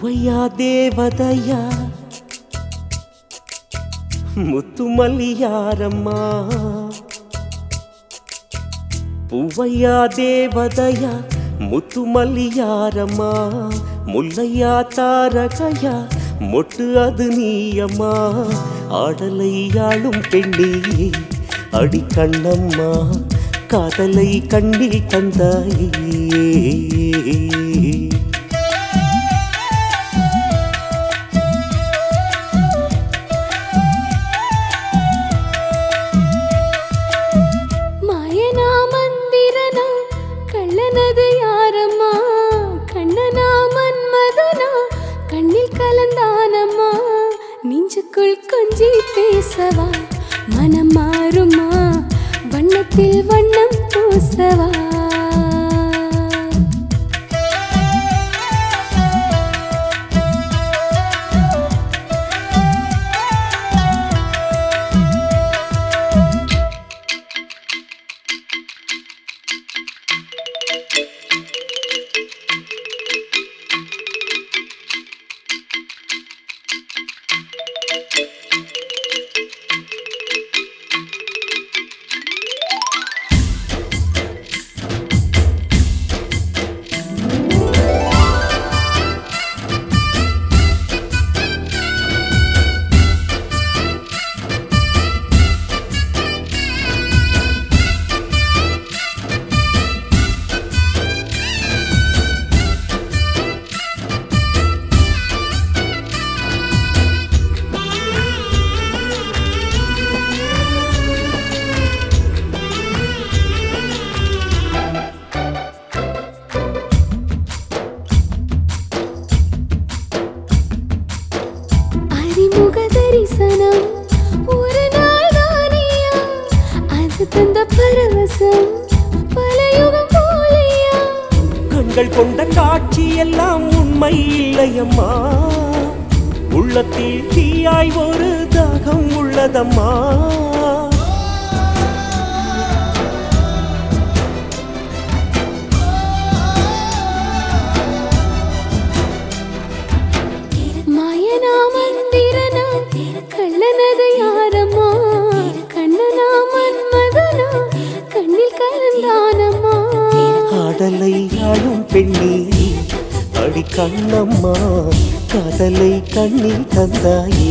பூவையா தேவதையா முத்துமல்லியாரம்மா பூவையா தேவதையா முத்துமல்லியாரம்மா முல்லையா தாரகையா மொட்டு அது நீயம்மா ஆடலை ஆளும் பெண்ணே அடி கண்ணம்மா காதலை கண்ணில் தந்தாயே மாயனா மந்திரனா கள்ளனது யாரம்மா கண்ணனா மன்மதனா கண்ணில் கலந்தானம்மா நெஞ்சுக்குள் கொஞ்சி பேசவா மனம் மாறுமா வண்ணத்தில் வண்ணம் பூசவா அறிமுக தரிசனம் ஒரு நாள் தானியா அது தந்த பரவசம் பல யுகம் போலையா கண்கள் கொண்ட காட்சி எல்லாம் உண்மை இல்லையம்மா உள்ளத்தில் தீயாய் ஒரு தாகம் உள்ளதம்மா மாயனா மந்திரனா கள்ளனது யாரம்மா கண்ணனா மன்மதனா கண்ணில் கலந்தானம்மா ஆடலை ஆளும் பெண்ணே அடி கண்ணம்மா காதலை கண்ணில் தந்தாயே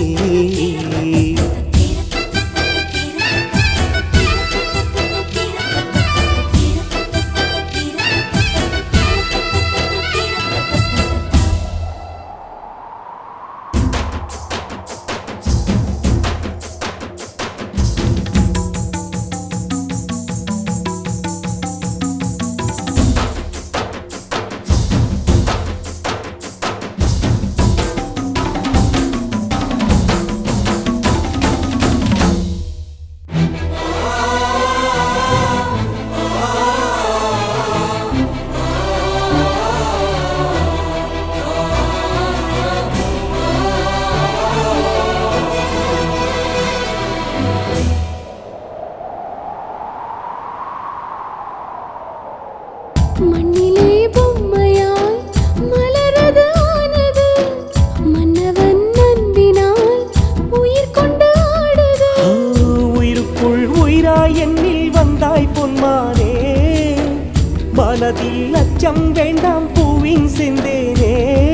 மண்ணிலே பொம்மையாய் மலரது ஆனது மன்னவன் அன்பினால் உயிர் கொண்டு ஆடுது ஆ, உயிருக்குள் உயிராய் என்னில் வந்தாய் பொன்மானே மனதில் அச்சம் வேண்டாம் பூவின் சிந்தேனே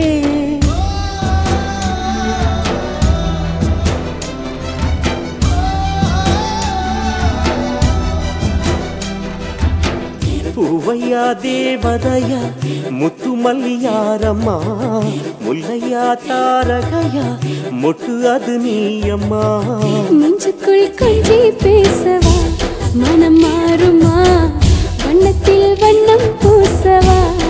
பூவையா தேவதையா முத்துமல்லியாரம்மா முல்லையா தாரகையா மொட்டு அது நீயம்மா நெஞ்சுக்குள் கொஞ்சி பேசவா மனம் மாறுமா வண்ணத்தில் வண்ணம் பூசவா